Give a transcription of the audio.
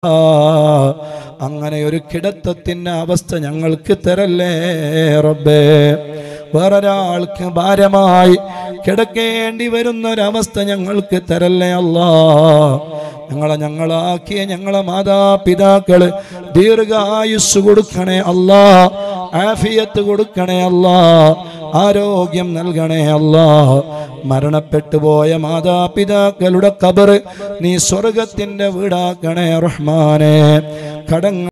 അങ്ങനെ ഒരു കിടത്തത്തിന്റെ അവസ്ഥ ഞങ്ങൾക്ക് തരല്ലേ റബ്ബേ വേറൊരാൾക്ക് ഭാരമായി കിടക്കേണ്ടി വരുന്ന ഒരവസ്ഥ ഞങ്ങൾക്ക് തരല്ലേ അല്ലാ ഞങ്ങളെ ഞങ്ങളാക്കിയ ഞങ്ങളെ മാതാപിതാക്കള് ദീർഘായുസ് കൊടുക്കണേ അല്ലാ ആഫിയത്ത് കൊടുക്കണേ അല്ലാ ആരോഗ്യം നൽകണേ അല്ലാ മരണപ്പെട്ടു പോയ മാതാപിതാക്കളുടെ കബറ് നീ സ്വർഗത്തിന്റെ വീടാക്കണേ റഹ്മാനെ കടങ്ങൾ